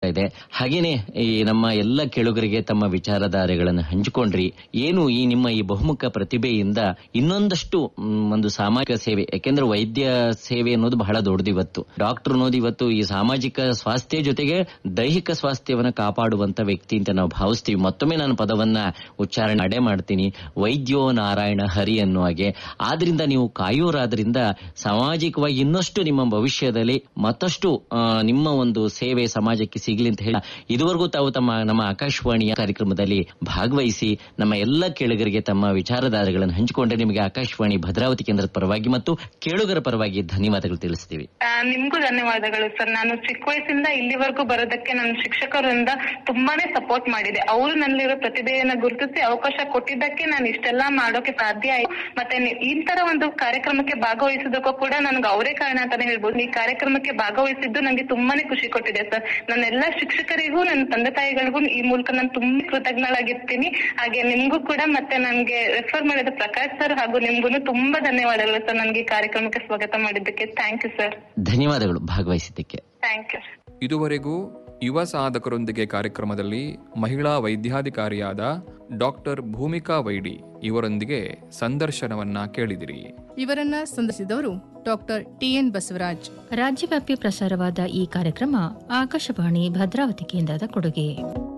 ಇದೆ ಹಾಗೇನೆ ಈ ನಮ್ಮ ಎಲ್ಲ ಕೇಳುಗರಿಗೆ ತಮ್ಮ ವಿಚಾರಧಾರೆಗಳನ್ನು ಹಂಚಿಕೊಂಡ್ರಿ ಏನು ಈ ನಿಮ್ಮ ಈ ಬಹುಮುಖ ಪ್ರತಿಭೆಯಿಂದ ಇನ್ನೊಂದಷ್ಟು ಮ್, ಒಂದು ಸಾಮಾಜಿಕ ಸೇವೆ ಯಾಕೆಂದ್ರೆ ವೈದ್ಯ ಸೇವೆ ಅನ್ನೋದು ಬಹಳ ದೊಡ್ಡದು ಇವತ್ತು ಡಾಕ್ಟರ್ ಅನ್ನೋದು ಇವತ್ತು ಈ ಸಾಮಾಜಿಕ ಸ್ವಾಸ್ಥ್ಯ ಜೊತೆಗೆ ದೈಹಿಕ ಸ್ವಾಸ್ಥ್ಯವನ್ನ ಕಾಪಾಡುವಂತ ವ್ಯಕ್ತಿ ಅಂತ ನಾವು ಭಾವಿಸ್ತೀವಿ ಮತ್ತೊಮ್ಮೆ ನಾನು ಪದವನ್ನ ಉಚ್ಚಾರಣೆ ಅಡೆ ಮಾಡ್ತೀನಿ ವೈದ್ಯೋ ನಾರಾಯಣ ಹರಿ ಅನ್ನುವ ಹಾಗೆ ಆದ್ರಿಂದ ನೀವು ಕಾಯೋರಾದ್ರಿಂದ ಸಾಮಾಜಿಕವಾಗಿ ಇನ್ನಷ್ಟು ನಿಮ್ಮ ಭವಿಷ್ಯದಲ್ಲಿ ಮತ್ತಷ್ಟು ಆ, ನಿಮ್ಮ ಒಂದು ಸೇವೆ ಸಮಾಜಕ್ಕೆ ಸಿಗಲಿ ಅಂತ ಹೇಳಿ ಇದುವರೆಗೂ ತಾವು ತಮ್ಮ ನಮ್ಮ ಆಕಾಶವಾಣಿಯ ಕಾರ್ಯಕ್ರಮದಲ್ಲಿ ಭಾಗವಹಿಸಿ ನಮ್ಮ ಎಲ್ಲ ಕೇಳುಗರಿಗೆ ತಮ್ಮ ವಿಚಾರಧಾರೆಗಳನ್ನು ಹಂಚಿಕೊಂಡ್ರೆ ನಿಮಗೆ ಆಕಾಶವಾಣಿ ಭದ್ರಾವತಿ ಕೇಂದ್ರದ ಪರವಾಗಿ ಮತ್ತು ಕೇಳುಗರ ಪರವಾಗಿ ಧನ್ಯವಾದಗಳು ತಿಳಿಸ್ತೀವಿ ಆ, ನಿಮ್ಗೂ ಧನ್ಯವಾದಗಳು ಸರ್ ನಾನು ಚಿಕ್ಕ ವಯಸ್ಸಿಂದ ಇಲ್ಲಿವರೆಗೂ ಬರೋದಕ್ಕೆ ನನ್ನ ಶಿಕ್ಷಕರಿಂದ ತುಂಬಾನೇ ಸಪೋರ್ಟ್ ಮಾಡಿದೆ ಅವರು ನನ್ನಲ್ಲಿರೋ ಪ್ರತಿಭೆಯನ್ನ ಗುರುತಿಸಿ ಅವಕಾಶ ಕೊಟ್ಟಿದ್ದಕ್ಕೆ ನಾನು ಇಷ್ಟೆಲ್ಲ ಮಾಡೋಕೆ ಸಾಧ್ಯ ಆಯ್ತು ಮತ್ತೆ ನಿ- ಈ ತರ ಒಂದು ಕಾರ್ಯಕ್ರಮಕ್ಕೆ ಭಾಗವಹಿಸೋದಕ್ಕೂ ಕೂಡ ನನ್ಗೆ ಅವರೇ ಕಾರಣ ಅಂತಾನೆ ಹೇಳ್ಬೋದು ಈ ಕಾರ್ಯಕ್ರಮಕ್ಕೆ ಭಾಗವಹಿಸಿದ್ದು ನಂಗೆ ತುಂಬಾನೇ ಖುಷಿ ಕೊಟ್ಟಿದೆ ಸರ್ ನನ್ನ ಎಲ್ಲಾ ಶಿಕ್ಷಕರಿಗೂ ನನ್ನ ತಂದೆ ತಾಯಿಗಳಿಗೂ ಈ ಮೂಲಕ ನಾನು ತುಂಬಾ ಕೃತಜ್ಞಳಾಗಿರ್ತೀನಿ ಹಾಗೆ ನಿಮ್ಗೂ ಕೂಡ ಮತ್ತೆ ನನ್ಗೆ ರೆಫರ್ ಮಾಡಿದ ಪ್ರಕಾಶ್ ಸರ್ ಹಾಗೂ ನಿಮ್ಗೂ ತುಂಬಾ ಧನ್ಯವಾದಗಳು ಸರ್ ನನ್ಗೆ ಈ ಕಾರ್ಯಕ್ರಮಕ್ಕೆ ಸ್ವಾಗತ ಮಾಡಿದ್ದಕ್ಕೆ ಥ್ಯಾಂಕ್ ಯು ಸರ್ ಧನ್ಯವಾದಗಳು ಭಾಗವಹಿಸಿದ್ದಕ್ಕೆ ಥ್ಯಾಂಕ್ ಯು ಇದುವರೆಗೂ ಯುವ ಸಾಧಕರೊಂದಿಗೆ ಕಾರ್ಯಕ್ರಮದಲ್ಲಿ ಮಹಿಳಾ ವೈದ್ಯಾಧಿಕಾರಿಯಾದ ಡಾಕ್ಟರ್ ಭೂಮಿಕಾ ವೈಡಿ ಇವರೊಂದಿಗೆ ಸಂದರ್ಶನವನ್ನ ಕೇಳಿದಿರಿ ಇವರನ್ನ ಸಂದರ್ಶಿಸಿದವರು ಡಾಕ್ಟರ್ ಟಿಎನ್ ಬಸವರಾಜ್ ರಾಜ್ಯವ್ಯಾಪಿ ಪ್ರಸಾರವಾದ ಈ ಕಾರ್ಯಕ್ರಮ ಆಕಾಶವಾಣಿ ಭದ್ರಾವತಿ ಕೇಂದ್ರದ ಕೊಡುಗೆ